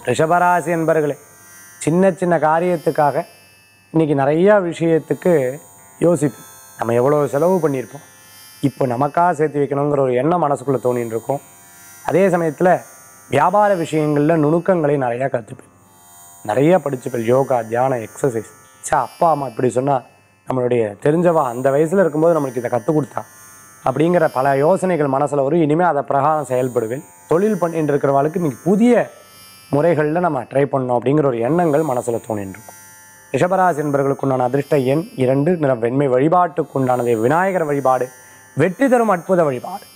ரிஷபராசி என்பர்களே சின்ன சின்ன காரியத்துக்காக இன்றைக்கி நிறையா விஷயத்துக்கு யோசிப்போம் நம்ம எவ்வளோ செலவு பண்ணியிருப்போம் இப்போ நமக்காக சேர்த்து வைக்கணுங்கிற ஒரு எண்ணம் மனசுக்குள்ளே தோணின்னு இருக்கும் அதே சமயத்தில் வியாபார விஷயங்களில் நுணுக்கங்களை நிறையா கற்றுப்பேன் நிறைய படிச்சுப்பேன் யோகா தியானம் எக்ஸசைஸ் சே அப்பா அம்மா இப்படி சொன்னால் நம்மளுடைய தெரிஞ்சவா அந்த வயசில் இருக்கும்போது நம்மளுக்கு இதை கற்றுக் கொடுத்தா அப்படிங்கிற பல யோசனைகள் மனசில் வரும் இனிமேல் அதை பிரகாரம் செயல்படுவேன் தொழில் பண்ணிட்டு இருக்கிறவங்களுக்கு இன்னைக்கு புதிய முறைகளில் நம்ம ட்ரை பண்ணோம் அப்படிங்கிற ஒரு எண்ணங்கள் மனசில் தோணின்னு இருக்கும் ரிஷபராசி என்பவர்களுக்கு உண்டான அதிர்ஷ்ட எண் இரண்டு நிறம் வெண்மை வழிபாட்டுக்கு உண்டானது விநாயகர் வழிபாடு வெற்றி தரும் அற்புத வழிபாடு